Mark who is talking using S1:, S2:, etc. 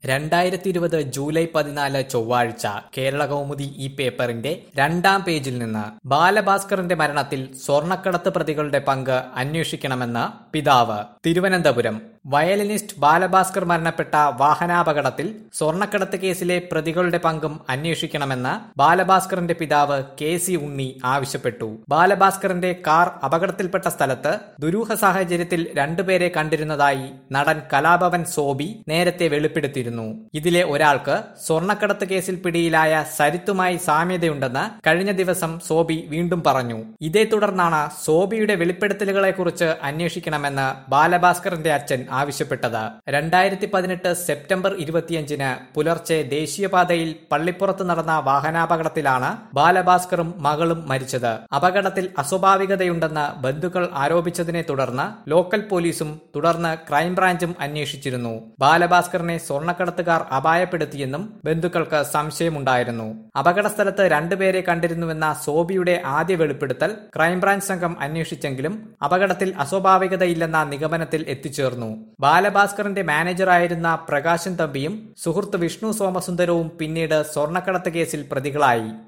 S1: രണ്ടായിരത്തി ഇരുപത് ജൂലൈ പതിനാല് ചൊവ്വാഴ്ച കേരള കൗമുദി ഈ പേപ്പറിന്റെ രണ്ടാം പേജിൽ നിന്ന് ബാലഭാസ്കറിന്റെ മരണത്തിൽ സ്വർണ്ണക്കടത്ത് പ്രതികളുടെ പങ്ക് അന്വേഷിക്കണമെന്ന് പിതാവ് തിരുവനന്തപുരം വയലിനിസ്റ്റ് ബാലഭാസ്കർ മരണപ്പെട്ട വാഹനാപകടത്തിൽ സ്വർണ്ണക്കടത്ത് കേസിലെ പ്രതികളുടെ പങ്കും അന്വേഷിക്കണമെന്ന് ബാലഭാസ്കറിന്റെ പിതാവ് കെ സി ഉണ്ണി ആവശ്യപ്പെട്ടു ബാലഭാസ്കറിന്റെ കാർ അപകടത്തിൽപ്പെട്ട സ്ഥലത്ത് ദുരൂഹ സാഹചര്യത്തിൽ രണ്ടുപേരെ കണ്ടിരുന്നതായി നടൻ കലാഭവൻ സോബി നേരത്തെ വെളിപ്പെടുത്തിയിരുന്നു ഇതിലെ ഒരാൾക്ക് സ്വർണ്ണക്കടത്ത് കേസിൽ പിടിയിലായ സരിത്തുമായി സാമ്യതയുണ്ടെന്ന് കഴിഞ്ഞ ദിവസം സോബി വീണ്ടും പറഞ്ഞു ഇതേ തുടർന്നാണ് സോബിയുടെ വെളിപ്പെടുത്തലുകളെക്കുറിച്ച് അന്വേഷിക്കണമെന്ന് ബാലഭാസ്കറിന്റെ അച്ഛൻ ആവശ്യപ്പെട്ടത് രണ്ടായിരത്തി പതിനെട്ട് സെപ്റ്റംബർ ഇരുപത്തിയഞ്ചിന് പുലർച്ചെ ദേശീയപാതയിൽ പള്ളിപ്പുറത്ത് നടന്ന വാഹനാപകടത്തിലാണ് ബാലഭാസ്കറും മകളും മരിച്ചത് അപകടത്തിൽ അസ്വാഭാവികതയുണ്ടെന്ന് ബന്ധുക്കൾ ആരോപിച്ചതിനെ തുടർന്ന് ലോക്കൽ പോലീസും തുടർന്ന് ക്രൈംബ്രാഞ്ചും അന്വേഷിച്ചിരുന്നു ബാലഭാസ്കറിനെ സ്വർണ്ണക്കടത്തുകാർ അപായപ്പെടുത്തിയെന്നും ബന്ധുക്കൾക്ക് സംശയമുണ്ടായിരുന്നു അപകടസ്ഥലത്ത് രണ്ടുപേരെ കണ്ടിരുന്നുവെന്ന സോബിയുടെ ആദ്യ വെളിപ്പെടുത്തൽ ക്രൈംബ്രാഞ്ച് സംഘം അന്വേഷിച്ചെങ്കിലും അപകടത്തിൽ അസ്വാഭാവികതയില്ലെന്ന നിഗമനത്തിൽ എത്തിച്ചേർന്നു ബാലഭാസ്കറിന്റെ മാനേജറായിരുന്ന പ്രകാശൻ തമ്പിയും സുഹൃത്ത് വിഷ്ണു സോമസുന്ദരവും പിന്നീട് സ്വർണ്ണക്കടത്ത് കേസിൽ പ്രതികളായി